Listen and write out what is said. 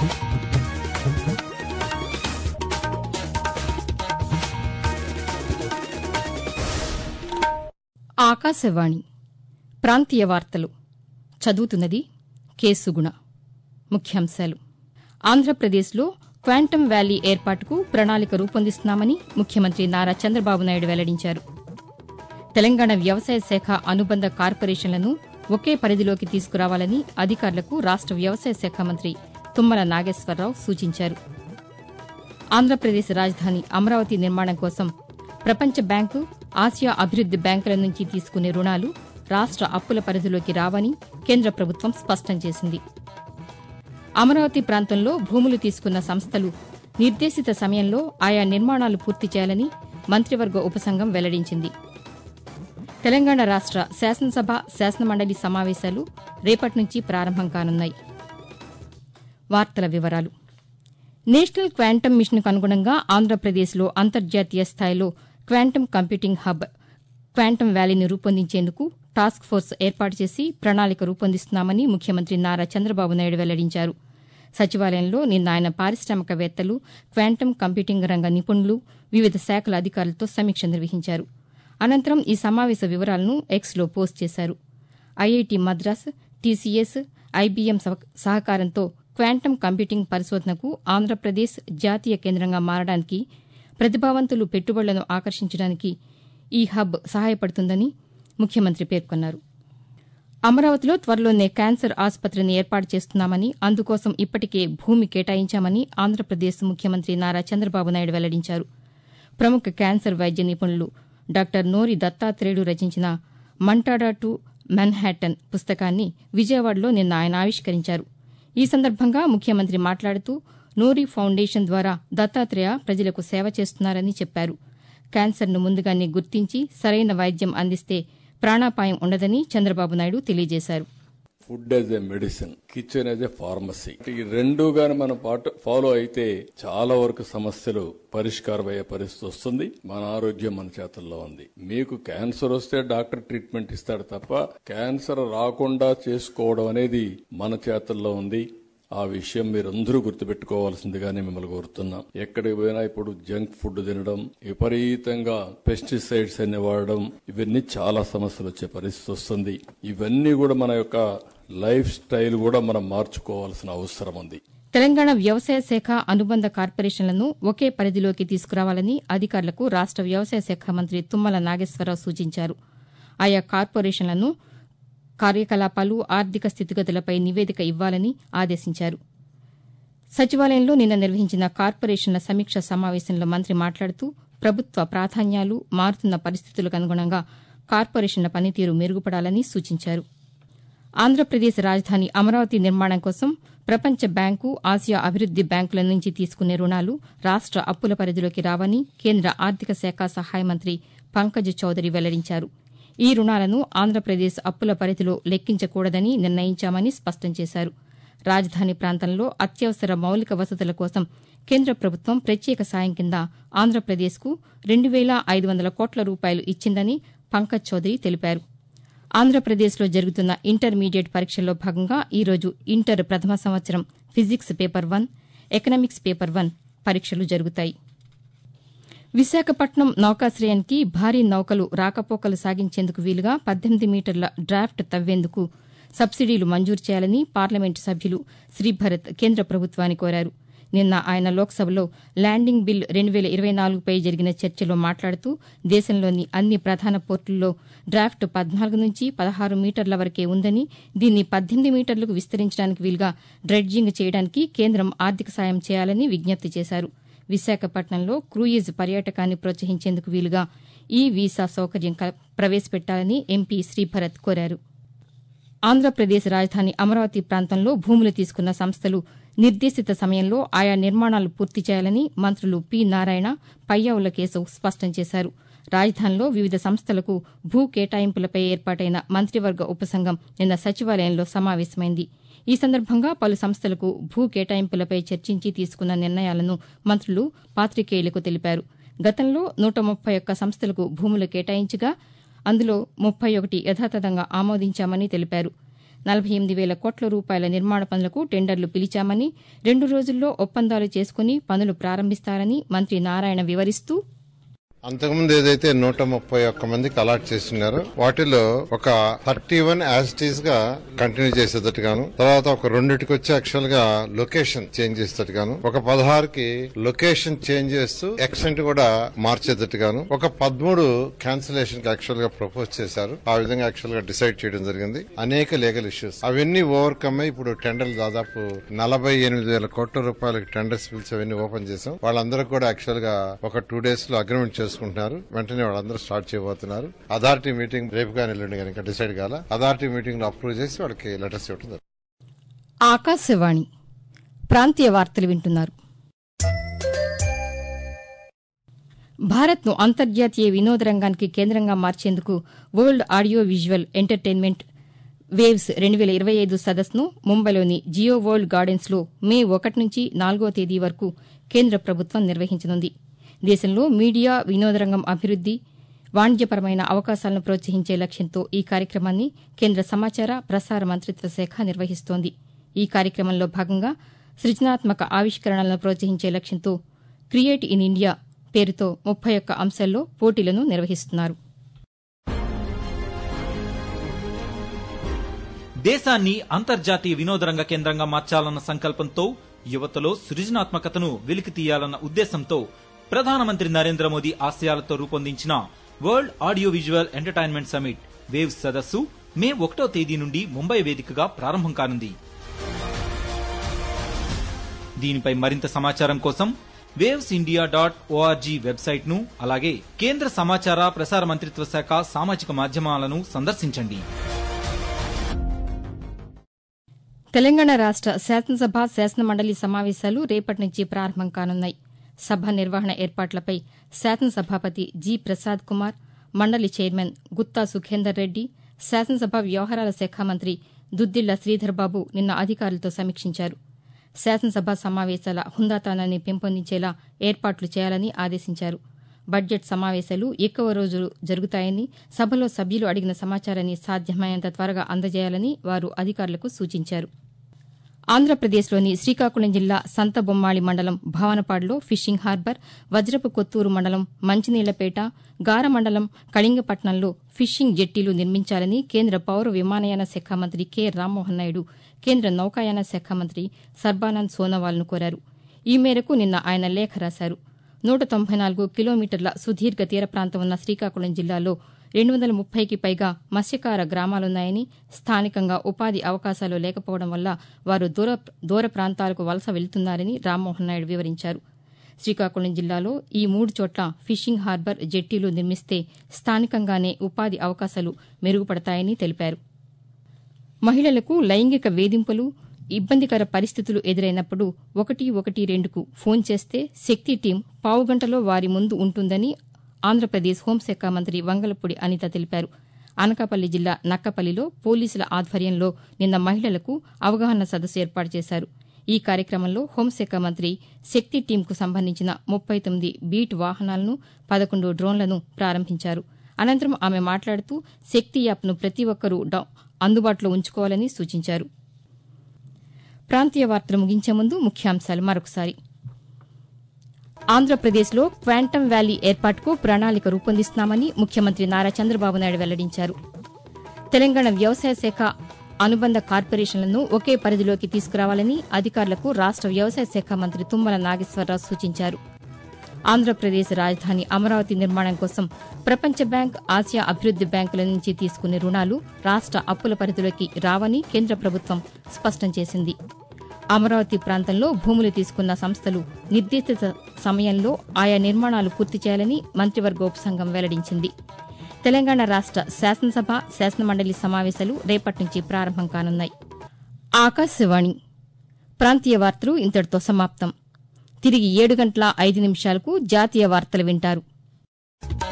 ఆకాశవాణి ప్రాంతీయ వార్తలు చదువుతున్నది కేసుగుణ ముఖ్యాంశాలు ఆంధ్రప్రదేశ్లో క్వాంటమ్ వ్యాలీ ఏర్పాటుకు ప్రణాళిక రూపొందిస్తున్నామని ముఖ్యమంత్రి నారా చంద్రబాబు నాయుడు వెల్లడించారు తెలంగాణ వ్యవసాయ శాఖ అనుబంధ కార్పొరేషన్లను ఒకే పరిధిలోకి తీసుకురావాలని అధికారులకు రాష్ట వ్యవసాయ శాఖ మంత్రి తుమ్మల నాగేశ్వరరావు సూచించారు ఆంధ్రప్రదేశ్ రాజధాని అమరావతి నిర్మాణం కోసం ప్రపంచ బ్యాంకు ఆసియా అభివృద్ది బ్యాంకుల నుంచి తీసుకునే రుణాలు రాష్ట అప్పుల పరిధిలోకి రావని కేంద్ర ప్రభుత్వం స్పష్టం చేసింది అమరావతి ప్రాంతంలో భూములు తీసుకున్న సంస్థలు నిర్దేశిత సమయంలో ఆయా నిర్మాణాలు పూర్తి చేయాలని మంత్రివర్గ ఉపసంఘం వెల్లడించింది తెలంగాణ రాష్ట శాసనసభ శాసనమండలి సమావేశాలు రేపటి నుంచి ప్రారంభం కానున్నాయి వార్తల వివరాలు నేషనల్ క్వాంటమ్ మిషన్కు అనుగుణంగా ఆంధ్రప్రదేశ్లో అంతర్జాతీయ స్థాయిలో క్వాంటమ్ కంప్యూటింగ్ హబ్ క్వాంటమ్ వ్యాలీని రూపొందించేందుకు టాస్క్ ఫోర్స్ ఏర్పాటు చేసి ప్రణాళిక రూపొందిస్తున్నామని ముఖ్యమంత్రి నారా చంద్రబాబు నాయుడు వెల్లడించారు సచివాలయంలో నిన్న ఆయన పారిశామికవేత్తలు క్వాంటమ్ కంప్యూటింగ్ రంగ నిపుణులు వివిధ శాఖల అధికారులతో సమీక్ష నిర్వహించారు అనంతరం ఈ సమావేశ వివరాలను ఎక్స్లో పోస్ట్ చేశారు ఐఐటి మద్రాస్ టీసీఎస్ ఐబీఎం సహకారంతో క్వాంటమ్ కంప్యూటింగ్ పరిశోధనకు ఆంధ్రప్రదేశ్ జాతీయ కేంద్రంగా మారడానికి ప్రతిభావంతులు పెట్టుబడులను ఆకర్షించడానికి ఈ హబ్ సహాయపడుతుందని ముఖ్యమంత్రి పేర్కొన్నారు అమరావతిలో త్వరలోనే క్యాన్సర్ ఆసుపత్రిని ఏర్పాటు చేస్తున్నామని అందుకోసం ఇప్పటికే భూమి కేటాయించామని ఆంధ్రప్రదేశ్ ముఖ్యమంత్రి నారా చంద్రబాబు నాయుడు వెల్లడించారు ప్రముఖ క్యాన్సర్ వైద్య నిపుణులు డాక్టర్ నోరి దత్తాత్రేయుడు రచించిన మంటాడా టు మెన్హాటన్ పుస్తకాన్ని విజయవాడలో నిన్న ఆయన ఆవిష్కరించారు ఈ సందర్భంగా ముఖ్యమంత్రి మాట్లాడుతూ నూరి ఫౌండేషన్ ద్వారా దత్తాత్రేయ ప్రజలకు సేవ చేస్తున్నారని చెప్పారు క్యాన్సర్ను ముందుగానే గుర్తించి సరైన వైద్యం అందిస్తే ప్రాణాపాయం ఉండదని చంద్రబాబు నాయుడు తెలియజేశారు food as a medicine kitchen as a pharmacy ఈ రెండు గాని మనం పాటు ఫాలో అయితే చాలా వరకు సమస్యలు పరిష్కారం అయ్యే పరిస్థితి వస్తుంది మన ఆరోగ్యం మన చేతుల్లో ఉంది మీకు క్యాన్సర్ వస్తే డాక్టర్ ట్రీట్మెంట్ ఇస్తాడు తప్ప క్యాన్సర్ రాకుండా చేసుకోవడం అనేది మన చేతుల్లో ఉంది ఆ విషయం మీరందరూ గుర్తుపెట్టుకోవాల్సిందిగానే మిమ్మల్ని కోరుతున్నాం ఎక్కడికి పోయినా ఇప్పుడు జంక్ ఫుడ్ తినడం విపరీతంగా పెస్టిసైడ్స్ అన్ని వాడడం ఇవన్నీ చాలా సమస్యలు వచ్చే పరిస్థితి వస్తుంది ఇవన్నీ కూడా మన యొక్క లైఫ్ స్టైల్ కూడా మనం మార్చుకోవాల్సిన అవసరం ఉంది తెలంగాణ వ్యవసాయ శాఖ అనుబంధ కార్పొరేషన్లను ఒకే పరిధిలోకి తీసుకురావాలని అధికారులకు రాష్ట వ్యవసాయ శాఖ మంత్రి తుమ్మల నాగేశ్వరరావు సూచించారు ఆయా కార్పొరేషన్లను కార్యకలాపాలు ఆర్థిక స్థితిగతులపై నివేదిక ఇవ్వాలని ఆదేశించారు సచివాలయంలో నిన్న నిర్వహించిన కార్పొరేషన్ల సమీక్ష సమావేశంలో మంత్రి మాట్లాడుతూ ప్రభుత్వ ప్రాధాన్యాలు మారుతున్న పరిస్థితులకు అనుగుణంగా కార్పొరేషన్ల పనితీరు మెరుగుపడాలని సూచించారు ఆంధ్రప్రదేశ్ రాజధాని అమరావతి నిర్మాణం కోసం ప్రపంచ బ్యాంకు ఆసియా అభివృద్ది బ్యాంకుల నుంచి తీసుకునే రుణాలు రాష్ట అప్పుల పరిధిలోకి రావని కేంద్ర ఆర్థిక శాఖ సహాయ మంత్రి పంకజ్ చౌదరి వెల్లడించారు ఈ రుణాలను ఆంధ్రప్రదేశ్ అప్పుల పరిధిలో లెక్కించకూడదని నిర్ణయించామని స్పష్టం చేశారు రాజధాని ప్రాంతంలో అత్యవసర మౌలిక వసతుల కోసం కేంద్ర ప్రభుత్వం ప్రత్యేక సాయం కింద ఆంధ్రప్రదేశ్కు రెండు వేల ఐదు వందల కోట్ల రూపాయలు ఇచ్చిందని పంకజ్ చౌదరి తెలిపారు ఆంధ్రప్రదేశ్లో జరుగుతున్న ఇంటర్మీడియట్ పరీక్షల్లో భాగంగా ఈరోజు ఇంటర్ ప్రథమ సంవత్సరం physics paper one economics paper one పరీక్షలు జరుగుతాయి విశాఖపట్నం నౌకాశ్రయానికి భారీ నౌకలు రాకపోకలు సాగించేందుకు వీలుగా పద్దెనిమిది మీటర్ల డ్రాఫ్ట్ తవ్వేందుకు సబ్సిడీలు మంజూరు చేయాలని పార్లమెంటు సభ్యులు శ్రీభరత్ కేంద్ర ప్రభుత్వాన్ని కోరారు నిన్న ఆయన లోక్సభలో ల్యాండింగ్ బిల్ రెండు వేల ఇరవై నాలుగుపై జరిగిన చర్చలో మాట్లాడుతూ దేశంలోని అన్ని ప్రధాన పోర్టుల్లో డ్రాఫ్ట్ పద్నాలుగు నుంచి పదహారు మీటర్ల వరకే ఉందని దీన్ని పద్దెనిమిది మీటర్లకు విస్తరించడానికి వీలుగా డ్రెడ్జింగ్ చేయడానికి కేంద్రం ఆర్థిక సాయం చేయాలని విజ్ఞప్తి చేశారు విశాఖపట్నంలో క్రూయిజ్ పర్యాటకాన్ని ప్రోత్సహించేందుకు వీలుగా ఈ వీసా సౌకర్యం ప్రవేశపెట్టాలని ఎంపీ శ్రీభరత్ కోరారు ఆంధ్రప్రదేశ్ రాజధాని అమరావతి ప్రాంతంలో భూములు తీసుకున్న సంస్థలు నిర్దేశిత సమయంలో ఆయా నిర్మాణాలు పూర్తి చేయాలని మంత్రులు పి నారాయణ పయ్యావుల కేశవ్ స్పష్టం చేశారు రాజధానిలో వివిధ సంస్థలకు భూ కేటాయింపులపై ఏర్పాటైన మంత్రివర్గ ఉపసంఘం నిన్న సచివాలయంలో సమావేశమైంది ఈ సందర్భంగా పలు సంస్థలకు భూ కేటాయింపులపై చర్చించి తీసుకున్న నిర్ణయాలను మంత్రులు పాతికేయులకు తెలిపారు గతంలో నూట ముప్పై ఒక్క సంస్థలకు భూములు కేటాయించగా అందులో ముప్పై ఒకటి యథాతథంగా ఆమోదించామని తెలిపారు నలభై ఎనిమిది వేల కోట్ల రూపాయల నిర్మాణ పనులకు టెండర్లు పిలిచామని రెండు రోజుల్లో ఒప్పందాలు చేసుకుని పనులు ప్రారంభిస్తారని మంత్రి నారాయణ వివరిస్తూ అంతకుముందు ఏదైతే నూట ముప్పై ఒక్క మందికి అలాట్ చేస్తున్నారో వాటిలో ఒక థర్టీ వన్ యాజిటీస్ గా కంటిన్యూ చేసేటట్టుగాను తర్వాత ఒక రెండింటికి వచ్చి యాక్చువల్ గా లొకేషన్ చేంజ్ చేసేటట్టుగాను ఒక పదహారుకి లొకేషన్ చేంజ్ చేస్తూ ఎక్సెంట్ కూడా మార్చేటట్టుగాను ఒక పదమూడు క్యాన్సిలేషన్ కి యాక్చువల్ గా ప్రపోజ్ చేశారు ఆ విధంగా యాక్చువల్ గా డిసైడ్ చేయడం జరిగింది అనేక లీగల్ ఇష్యూస్ అవన్నీ ఓవర్కమ్ అయి ఇప్పుడు టెండర్లు దాదాపు నలభై ఎనిమిది వేల కోట్ల రూపాయలకి టెండర్స్ పిలిచి అవన్నీ ఓపెన్ చేసాం వాళ్ళందరూ కూడా యాక్చువల్ గా ఒక టూ డేస్ లో అగ్రిమెంట్ చేసుకుంటున్నారు వెంటనే వాళ్ళందరూ స్టార్ట్ చేయబోతున్నారు అథారిటీ మీటింగ్ రేపు కానీ ఎల్లుండి కానీ ఇంకా డిసైడ్ కాల అథారిటీ మీటింగ్ లో అప్రూవ్ చేసి వాళ్ళకి లెటర్స్ ఇవ్వడం జరుగుతుంది. ఆకాశవాణి ప్రాంతీయ వార్తలు వింటున్నారు భారత్ను అంతర్జాతీయ వినోద రంగానికి కేంద్రంగా మార్చేందుకు world audio visual entertainment waves రెండు వేల ఇరవై ఐదు సదస్సును ముంబైలోని జియో వరల్డ్ గార్డెన్స్లో మే ఒకటి నుంచి నాలుగో తేదీ వరకు కేంద్ర ప్రభుత్వం నిర్వహించనుంది దేశంలో మీడియా వినోద రంగం అభివృద్ది వాణిజ్యపరమైన అవకాశాలను ప్రోత్సహించే లక్ష్యంతో ఈ కార్యక్రమాన్ని కేంద్ర సమాచార ప్రసార మంత్రిత్వ శాఖ నిర్వహిస్తోంది ఈ కార్యక్రమంలో భాగంగా సృజనాత్మక ఆవిష్కరణలను ప్రోత్సహించే లక్ష్యంతో క్రియేట్ ఇన్ ఇండియా పేరుతో ముప్పై ఒక్క అంశాల్లో పోటీలను నిర్వహిస్తున్నారు దేశాన్ని అంతర్జాతీయ వినోదరంగ కేంద్రంగా మార్చాలన్న సంకల్పంతో యువతలో సృజనాత్మకతను వెలికి తీయాలన్న ఉద్దేశంతో ప్రధానమంత్రి నరేంద్ర మోదీ ఆశయాలతో రూపొందించిన world audio visual entertainment summit waves సదస్సు మే ఒకటో తేదీ నుండి ముంబై వేదికగా ప్రారంభం కానుంది దీనిపై మరింత సమాచారం కోసం waves India dot org website ను అలాగే కేంద్ర సమాచార ప్రసార మంత్రిత్వ శాఖ సామాజిక మాధ్యమాలను సందర్శించండి తెలంగాణ రాష్ట శాసనసభ శాసనమండలి సమావేశాలు రేపటి నుంచి ప్రారంభం కానున్నాయి సభ నిర్వహణ ఏర్పాట్లపై శాసనసభాపతి జి ప్రసాద్ కుమార్ మండలి చైర్మన్ గుత్తా సుఖేందర్ రెడ్డి శాసనసభ వ్యవహారాల శాఖ మంత్రి దుద్దిళ్ల శ్రీధర్బాబు నిన్న అధికారులతో సమీక్షించారు శాసనసభ సమావేశాల హుందాతనాన్ని పెంపొందించేలా ఏర్పాట్లు చేయాలని ఆదేశించారు బడ్జెట్ సమావేశాలు ఎక్కువ రోజులు జరుగుతాయని సభలో సభ్యులు అడిగిన సమాచారాన్ని సాధ్యమైనంత త్వరగా అందజేయాలని వారు అధికారులకు సూచించారు ఆంధ్రప్రదేశ్లోని శ్రీకాకుళం జిల్లా సంతబొమ్మాళి మండలం భావనపాడులో ఫిషింగ్ హార్బర్ వజ్రపు కొత్తూరు మండలం మంచినీళ్లపేట గార మండలం కళింగపట్నంలో ఫిషింగ్ జెట్టీలు నిర్మించాలని కేంద్ర పౌర విమానయాన శాఖ మంత్రి కె రామ్మోహన్ నాయుడు కేంద్ర నౌకాయాన శాఖ మంత్రి సర్బానంద్ సోనోవాల్ను కోరారు ఈ మేరకు నిన్న ఆయన లేఖ రాశారు నూట తొంభై నాలుగు కిలోమీటర్ల సుదీర్ఘ తీర ప్రాంతం ఉన్న శ్రీకాకుళం జిల్లాలో రెండు వందల ముప్పైకి పైగా మత్స్యకార గ్రామాలున్నాయని స్థానికంగా ఉపాధి అవకాశాలు లేకపోవడం వల్ల వారు దూర దూర ప్రాంతాలకు వలస వెళ్తున్నారని రామ్మోహన్ నాయుడు వివరించారు శ్రీకాకుళం జిల్లాలో ఈ మూడు చోట్ల ఫిషింగ్ హార్బర్ జెట్టీలు నిర్మిస్తే స్థానికంగానే ఉపాధి అవకాశాలు మెరుగుపడతాయని తెలిపారు మహిళలకు లైంగిక వేధింపులు ఇబ్బందికర పరిస్థితులు ఎదురైనప్పుడు ఒకటి ఒకటి రెండుకు ఫోన్ చేస్తే శక్తి టీం పావుగంటలో వారి ముందు ఉంటుందని ఆంధ్రప్రదేశ్ హోంశాఖ మంత్రి వంగలపూడి అనిత తెలిపారు అనకాపల్లి జిల్లా నక్కపల్లిలో పోలీసుల ఆధ్వర్యంలో నిన్న మహిళలకు అవగాహన సదస్సు ఏర్పాటు చేశారు ఈ కార్యక్రమంలో హోంశాఖ మంత్రి శక్తి టీంకు సంబంధించిన ముప్పై తొమ్మిది బీట్ వాహనాలను పదకొండు డ్రోన్లను ప్రారంభించారు అనంతరం ఆమె మాట్లాడుతూ శక్తి యాప్ను ప్రతి ఒక్కరూ డౌ- అందుబాటులో ఉంచుకోవాలని సూచించారు ప్రాంతీయ వార్తలు ముగించే ముందు ముఖ్యాంశాలు మరొకసారి ఆంధ్రప్రదేశ్లో క్వాంటమ్ వ్యాలీ ఏర్పాటుకు ప్రణాళిక రూపొందిస్తున్నామని ముఖ్యమంత్రి నారా చంద్రబాబు నాయుడు వెల్లడించారు తెలంగాణ వ్యవసాయ శాఖ అనుబంధ కార్పొరేషన్లను ఒకే పరిధిలోకి తీసుకురావాలని అధికారులకు రాష్ట వ్యవసాయ శాఖ మంత్రి తుమ్మల నాగేశ్వరరావు సూచించారు ఆంధ్రప్రదేశ్ రాజధాని అమరావతి నిర్మాణం కోసం ప్రపంచ బ్యాంక్ ఆసియా అభివృద్ది బ్యాంకుల నుంచి తీసుకునే రుణాలు రాష్ట అప్పుల పరిధిలోకి రావని కేంద్ర ప్రభుత్వం స్పష్టం చేసింది అమరావతి ప్రాంతంలో భూములు తీసుకున్న సంస్థలు నిర్దేశిత సమయంలో ఆయా నిర్మాణాలు పూర్తి చేయాలని మంత్రివర్గ ఉపసంఘం వెల్లడించింది తెలంగాణ రాష్ట శాసనసభ శాసనమండలి సమావేశాలు రేపటి నుంచి ప్రారంభం కానున్నాయి ఆకాశవాణి ప్రాంతీయ వార్తలు ఇంతటితో సమాప్తం తిరిగి ఏడు గంటల ఐదు నిమిషాలకు జాతీయ వార్తలు వింటారు